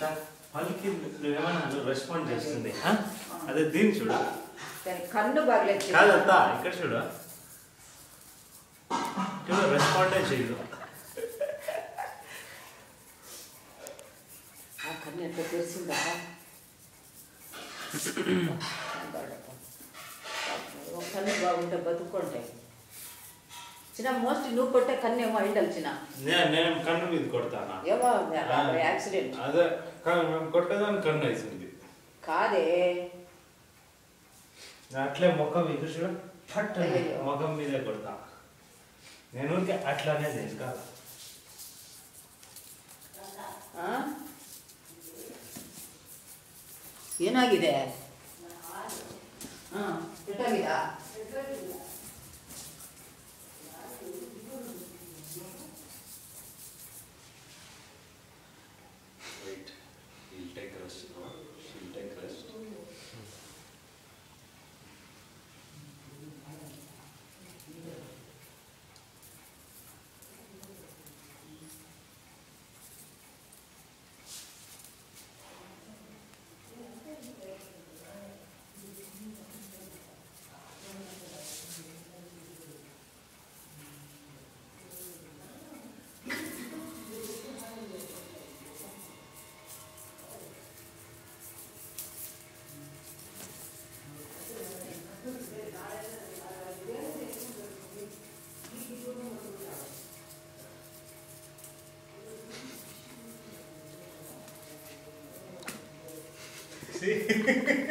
పలికి నువ్వేమన్నా రెస్పాండ్ చేస్తుంది ఆ? అదే దీన్ని చూడు దాని కన్ను బాగలేదు చిన్న. కాదత్తా ఇక్కడ చూడు చూడు రెస్పాండే చేయదు ఆ కన్ను ఎంత తెరిసిందా ఒక కన్ను బాగుంటే బతుకుంటాయి చిన్న మోస్ట్ నువ్వు కొట్టే కన్ను ఏమో అయిండాలి చిన్న నేను నేను కన్ను మీద కొడతానా ఏమో యాక్సిడెంట్ అదే కానీ మేము కొట్టేదాన్ని కన్ను వేసింది కాదే అట్లే ముఖం ఇది చూడ ఫట్ అని అయ్యయ్యో. ముఖం మీదే కొడతా నేను ఊరికే అట్లానే లేదు కాదు ಆ? ಏನಾಗಿದೆ ಹಾಂ ಕೆಟ್ಟಾಗಿದಾ Wait, he'll take rest now. She'll take rest. See?